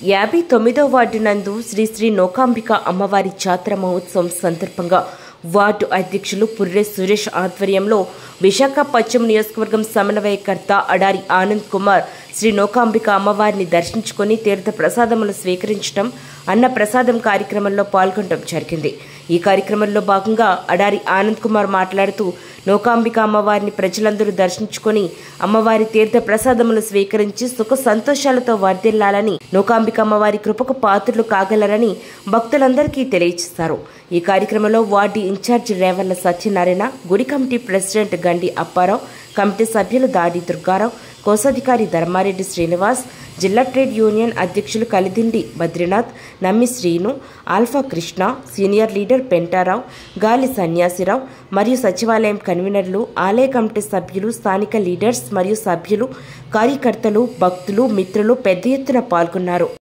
యాభై తొమ్మిదో వార్డు నందు శ్రీ శ్రీ నోకాంబిక అమ్మవారి జాతర మహోత్సవం సందర్భంగా వార్డు అధ్యక్షులు పుర్రె సురేష్ ఆధ్వర్యంలో విశాఖ పశ్చిమ నియోజకవర్గం సమన్వయకర్త అడారి ఆనంద్ కుమార్ శ్రీ నోకాంబిక అమ్మవారిని దర్శించుకొని తీర్థ ప్రసాదములు స్వీకరించడం అన్న ప్రసాదం కార్యక్రమంలో పాల్గొనడం జరిగింది ఈ కార్యక్రమంలో భాగంగా అడారి ఆనంద్ కుమార్ మాట్లాడుతూ నోకాంబిక అమ్మవారిని ప్రజలందరూ దర్శించుకొని అమ్మవారి తీర్థ ప్రసాదములు స్వీకరించి సుఖ సంతోషాలతో వర్ధిల్లాలని నోకాంబిక అమ్మవారి కృపకు పాత్రలు కాగలరని భక్తులందరికీ తెలియజేశారు ఈ కార్యక్రమంలో వార్డు ఇన్ఛార్జి రేవల్ల సత్యనారాయణ గుడి కమిటీ ప్రెసిడెంట్ గండి అప్పారావు కమిటీ సభ్యులు దాడి దుర్గారావు కోశాధికారి ధర్మారెడ్డి శ్రీనివాస్ జిల్లా ట్రేడ్ యూనియన్ అధ్యక్షులు Kalidindi Badrinath Nammi Srinu alpha Krishna senior leader Pentarao Gali Sanyasirao మరియు సచివాలయం కన్వీనర్లు ఆలయ కమిటీ సభ్యులు స్థానిక లీడర్స్ మరియు సభ్యులు కార్యకర్తలు భక్తులు మిత్రులు పెద్ద ఎత్తున పాల్గొన్నారు